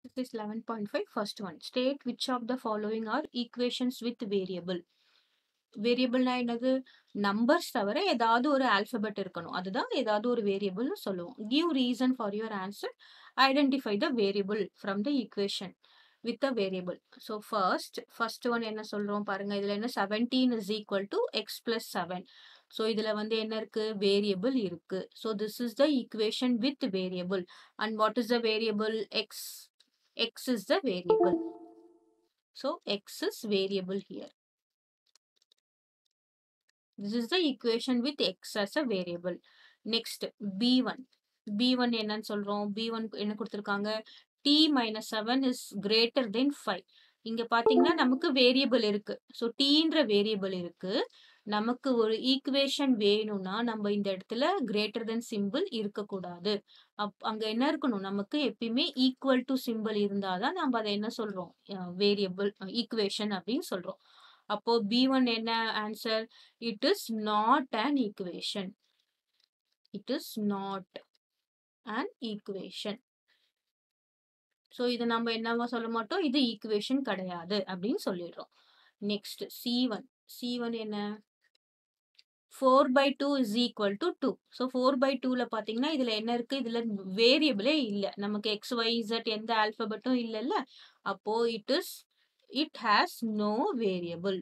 This is 11.5 first one. State which of the following are equations with variable. வேரியபிள்னா என்னது numbers தவிர ஏதாவது ஒரு alphabet இருக்கணும் அதுதான் ஏதாவது ஒரு வேரியபிள்னு சொல்லுவோம் give reason for your answer identify the variable from the equation with a variable so first first one என்ன சொல்றோம் பாருங்க இதுல என்ன seventeen is equal to x plus seven so இதுல வந்து என்ன இருக்கு வேரியபிள் இருக்கு so this is the equation with variable and what is the variable x x is the variable so x is variable here This is the equation with x as a variable. Next, b1. b1 என்னன்னு சொல்றோம் b1 என்ன கொடுத்திருக்காங்க t minus 7 is greater than 5. இங்க பாத்தீங்கன்னா நமக்கு variable இருக்கு so டீன்ற variable இருக்கு நமக்கு ஒரு ஈக்குவேஷன் வேணும்னா நம்ம இந்த இடத்துல கிரேட்டர் தென் சிம்பிள் இருக்கக்கூடாது அப் அங்க என்ன இருக்கணும் நமக்கு எப்பயுமே ஈக்குவல் டு சிம்பிள் இருந்தாதான் நம்ம அதை என்ன சொல்றோம் வேரியபிள் ஈக்குவேஷன் அப்படின்னு சொல்றோம் அப்போ பி ஒன் என்ன answer it is not an equation it is not an equation so இது நம்ம என்னவா சொல்ல மாட்டோம் இது ஈக்குவேஷன் கிடையாது அப்படின்னு சொல்லிடுறோம் next C one C one என்ன four by two is equal to two so four by டூவில் பார்த்தீங்கன்னா இதில் என்ன இருக்குது இதில் வேரியபிளே இல்லை நமக்கு எக்ஸ் ஒய் இசட் எந்த ஆல்பபெட்டும் இல்லைல்ல அப்போ it is it has no variable.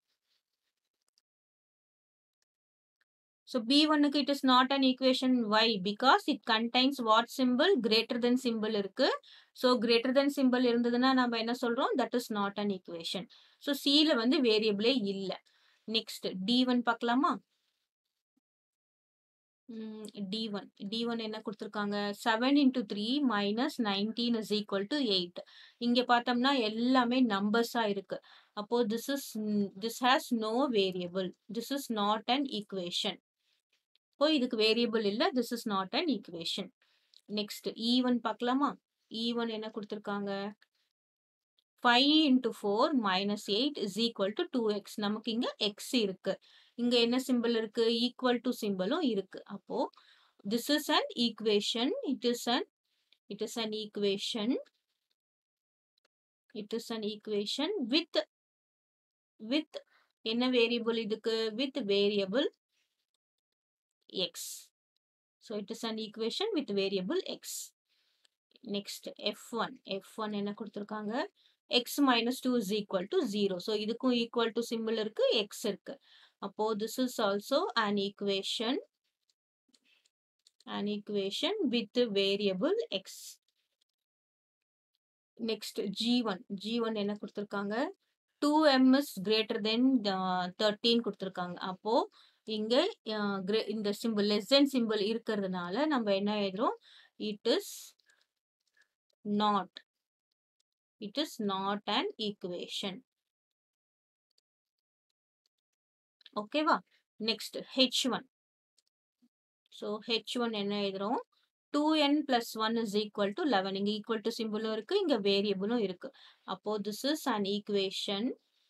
So B1 க்கு it is not an equation. Why? Because it contains what symbol? Greater than symbol இருக்கு. So greater than symbol இருந்ததுன்னா நம்ம என்ன சொல்றோம்? That is not an equation. So C ல வந்து variable இல்ல. Next D1 பார்க்கலாமா? D1 D1 என்ன கொடுத்திருக்காங்க 7 into 3 minus 19 is equal to 8 இங்க பார்த்தோம்னா எல்லாமே நம்பர்ஸா இருக்கு அப்போ this is this has no variable this is not an equation இப்போ இதுக்கு வேரியபிள் இல்ல this is not an equation next E1 பார்க்கலாமா E1 என்ன கொடுத்திருக்காங்க 5 into 4 minus 8 is equal to 2x நமக்கு இங்க x இருக்கு இங்க என்ன சிம்பிள் இருக்கு ஈக்குவல் டு சிம்பிளும் இருக்கு அப்போ this is an equation it is an it is an equation it is an equation with with என்ன வேரியபிள் இதுக்கு with variable x so it is an equation with variable x next F one F one என்ன கொடுத்துருக்காங்க x minus two is equal to zero so இதுக்கும் equal to simple இருக்கு x இருக்கு அப்போ this is also an equation an equation with variable x next g1 g1 என்ன கொடுத்திருக்காங்க 2m is greater than uh, 13 கொடுத்திருக்காங்க அப்போ இங்க இந்த சிம்பிள் லெஸ் தென் சிம்பிள் இருக்கிறதுனால நம்ம என்ன எழுதுறோம் it is not it is not an equation ஓகேவா next H one so H one என்ன எழுதுறோம் two n plus one is equal to eleven இங்கே ஈக்குவல் டு சிம்பிளும் இருக்கு இங்கே வேரியபிளும் இருக்கு அப்போ this is an equation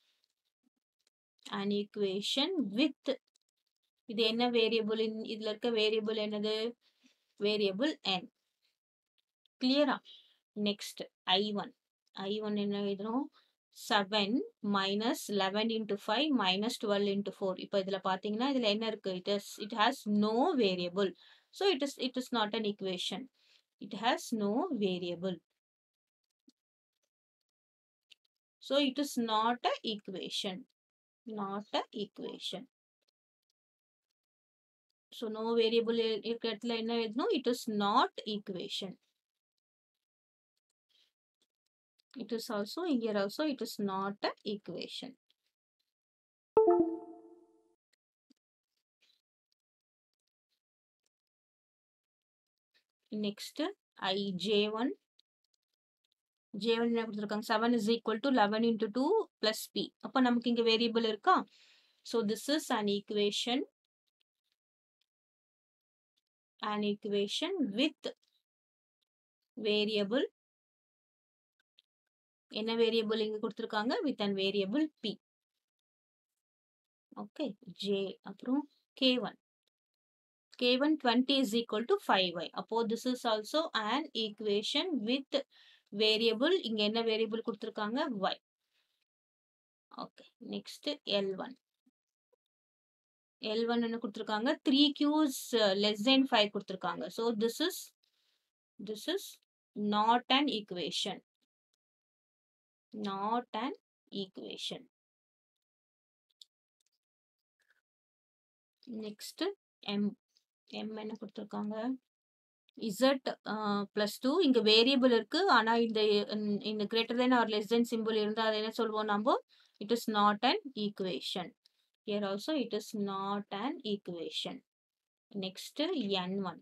an equation with இது என்ன வேரியபிள் இதுல இருக்க வேரியபிள் என்னது வேரியபிள் என் கிளியரா next I one I one என்ன எழுதுறோம் seven minus eleven into five minus twelve into four இப்போ இதில் பார்த்தீங்கன்னா இதில் என்ன இருக்கு it is it has no variable so it is it is not an equation it has no variable so it is not a equation not a equation so no variable இருக்கிற இடத்துல என்ன எழுதணும் it is not equation it is also here also it is not a equation next i j1 j1 என்ன கொடுத்துருக்காங்க 7 is equal to 11 into 2 plus p அப்ப நமக்கு இங்க variable இருக்கா so this is an equation an equation with variable என்ன variable இங்க கொடுத்துருக்காங்க with an variable B okay J அப்புறம் K one k1 20 is equal to 5y. Appo this is also an equation with variable இங்க என்ன variable கொடுத்துருக்காங்க y okay next L one L one என்ன கொடுத்துருக்காங்க three q's less than five கொடுத்துருக்காங்க so this is this is not an equation not an equation next M M என்ன கொடுத்துருக்காங்க z plus two இங்க variable இருக்கு ஆனா இந்த இந்த greater than or less than simple இருந்தா அதை என்ன சொல்லுவோம் நம்ம it is not an equation here also it is not an equation next n1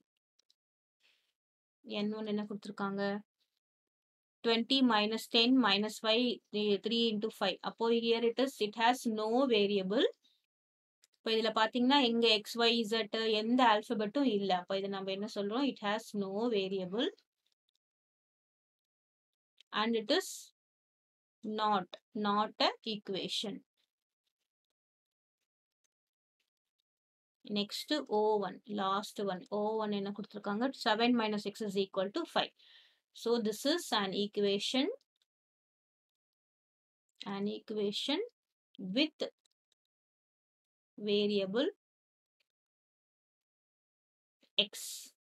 n1 என்ன கொடுத்துருக்காங்க 20 minus 10 minus 5 3 into 5 அப்போ here it is it has no variable இப்போ இதுல பாத்தீங்கன்னா எங்க எக்ஸ் ஒய் இசட் எந்த ஆல்பபெட்டும் இல்ல அப்போ இது நம்ம என்ன சொல்றோம் it has no variable and it is not not a equation next O one last one O one என்ன கொடுத்துருக்காங்க seven minus x is equal to five so this is an equation an equation with variable x